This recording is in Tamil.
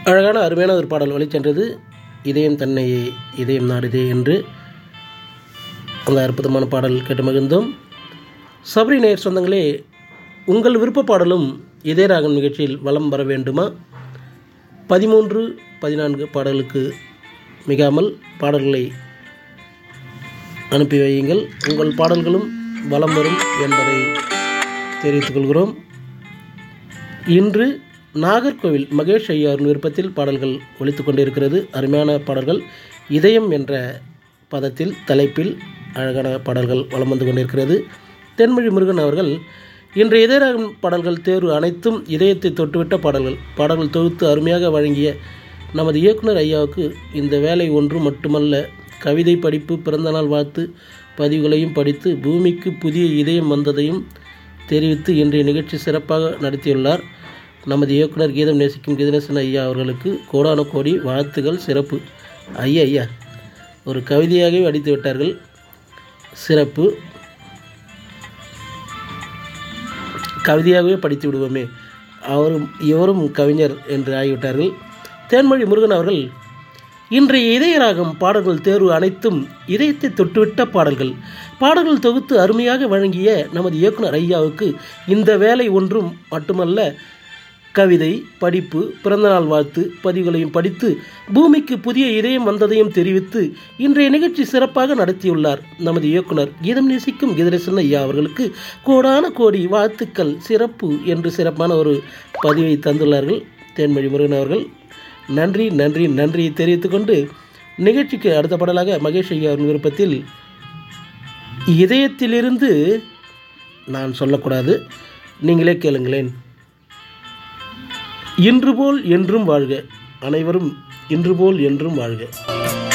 அழகான அருமையான ஒரு பாடல் வழிச்சென்றது இதயம் தன்னை இதயம் நாடுதே என்று அந்த அற்புதமான பாடல் கேட்டு மகிழ்ந்தோம் சபரி நேயர் சொந்தங்களே உங்கள் விருப்ப பாடலும் இதயராகம் நிகழ்ச்சியில் வலம் வர வேண்டுமா பதிமூன்று பதினான்கு பாடலுக்கு மிகாமல் பாடல்களை அனுப்பி வையுங்கள் உங்கள் பாடல்களும் வலம் வரும் என்பதை தெரிவித்துக் கொள்கிறோம் இன்று நாகர்கோவில் மகேஷ் ஐயாவின் விருப்பத்தில் பாடல்கள் ஒலித்து கொண்டிருக்கிறது அருமையான பாடல்கள் இதயம் என்ற பதத்தில் தலைப்பில் அழகான பாடல்கள் வலம் வந்து கொண்டிருக்கிறது தென்மொழி முருகன் அவர்கள் இன்றைய இதயராகம் பாடல்கள் தேர்வு அனைத்தும் இதயத்தை தொட்டுவிட்ட பாடல்கள் பாடல்கள் தொகுத்து அருமையாக வழங்கிய நமது இயக்குனர் ஐயாவுக்கு இந்த வேலை ஒன்று மட்டுமல்ல கவிதை படிப்பு பிறந்தநாள் வாழ்த்து பதிவுகளையும் படித்து பூமிக்கு புதிய இதயம் வந்ததையும் தெரிவித்து இன்றைய நிகழ்ச்சி சிறப்பாக நடத்தியுள்ளார் நமது இயக்குனர் கீதம் நேசிக்கும் கீதநேசன் ஐயா அவர்களுக்கு கோடான கோடி வாழ்த்துகள் சிறப்பு ஐயா ஐயா ஒரு கவிதையாகவே அடித்து விட்டார்கள் சிறப்பு கவிதையாகவே படித்து விடுவோமே அவரும் இவரும் கவிஞர் என்று ஆகிவிட்டார்கள் தேன்மொழி முருகன் அவர்கள் இன்றைய இதயராகம் பாடல்கள் தேர்வு அனைத்தும் இதயத்தை தொட்டுவிட்ட பாடல்கள் பாடல்கள் தொகுத்து அருமையாக வழங்கிய நமது இயக்குனர் ஐயாவுக்கு இந்த வேலை ஒன்றும் மட்டுமல்ல கவிதை படிப்பு பிறந்தநாள் வாழ்த்து பதிவுகளையும் படித்து பூமிக்கு புதிய இதயம் வந்ததையும் தெரிவித்து இன்றைய நிகழ்ச்சி சிறப்பாக நடத்தியுள்ளார் நமது இயக்குனர் கீதம் நேசிக்கும் கீதரசன் ஐயா அவர்களுக்கு கோடான கோடி வாழ்த்துக்கள் சிறப்பு என்று சிறப்பான ஒரு பதிவை தந்துள்ளார்கள் தேன்மொழி முருகன் அவர்கள் நன்றி நன்றி நன்றி தெரிவித்துக்கொண்டு நிகழ்ச்சிக்கு அடுத்த பாடலாக மகேஷ் ஐயா அவர்கள் விருப்பத்தில் இதயத்திலிருந்து நான் சொல்லக்கூடாது நீங்களே கேளுங்களேன் இன்று போல் என்றும் வாழ்க அனைவரும் இன்று போல் என்றும் வாழ்க